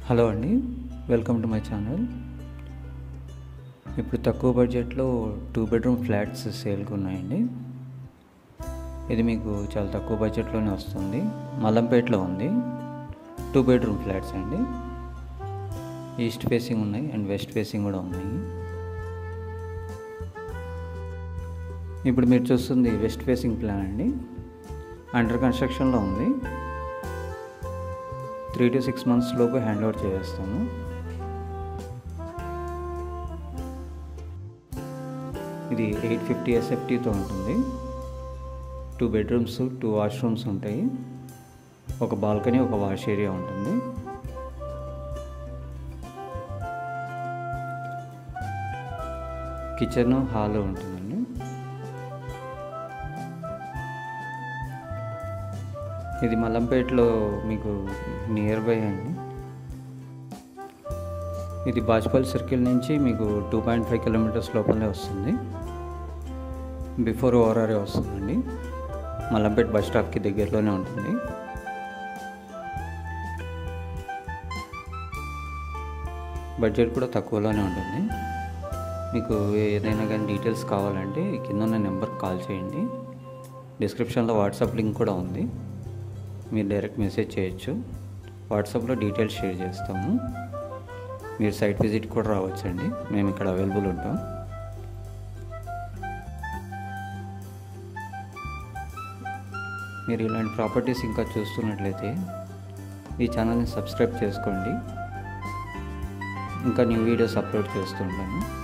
hello అండి welcome to my channel ఇప్పుడు తక్కువ బడ్జెట్లో టూ బెడ్రూమ్ ఫ్లాట్స్ సేల్కి ఉన్నాయండి ఇది మీకు చాలా తక్కువ బడ్జెట్లోనే వస్తుంది మల్లంపేటలో ఉంది టూ బెడ్రూమ్ ఫ్లాట్స్ అండి ఈస్ట్ ఫేసింగ్ ఉన్నాయి అండ్ వెస్ట్ ఫేసింగ్ కూడా ఉన్నాయి ఇప్పుడు మీరు చూస్తుంది వెస్ట్ ఫేసింగ్ ప్లాన్ అండి అండర్ కన్స్ట్రక్షన్లో ఉంది త్రీ టు సిక్స్ మంత్స్ లోపు హ్యాండ్ ఓవర్ చేస్తాము ఇది ఎయిట్ ఫిఫ్టీ ఎస్ఎఫ్టీతో ఉంటుంది టూ బెడ్రూమ్స్ టూ వాష్రూమ్స్ ఉంటాయి ఒక బాల్కనీ ఒక వాష్ ఏరియా ఉంటుంది కిచెన్ హాల్ ఉంటుందండి ఇది మల్లంపేటలో మీకు నియర్ బై అండి ఇది బాజ్పల్లి సర్కిల్ నుంచి మీకు టూ పాయింట్ ఫైవ్ కిలోమీటర్స్ లోపలే వస్తుంది బిఫోర్ ఓఆర్ఆర్ఏ వస్తుందండి మల్లంపేట బస్ స్టాప్కి దగ్గరలోనే ఉంటుంది బడ్జెట్ కూడా తక్కువలోనే ఉంటుంది మీకు ఏదైనా కానీ డీటెయిల్స్ కావాలంటే కింద ఉన్న నెంబర్కి కాల్ చేయండి డిస్క్రిప్షన్లో వాట్సాప్ లింక్ కూడా ఉంది మీరు డైరెక్ట్ మెసేజ్ చేయొచ్చు వాట్సాప్లో డీటెయిల్స్ షేర్ చేస్తాము మీరు సైట్ విజిట్ కూడా రావచ్చండి మేము ఇక్కడ అవైలబుల్ ఉంటాం మీరు ఇలాంటి ప్రాపర్టీస్ ఇంకా చూస్తున్నట్లయితే ఈ ఛానల్ని సబ్స్క్రైబ్ చేసుకోండి ఇంకా న్యూ వీడియోస్ అప్లోడ్ చేస్తుంటాను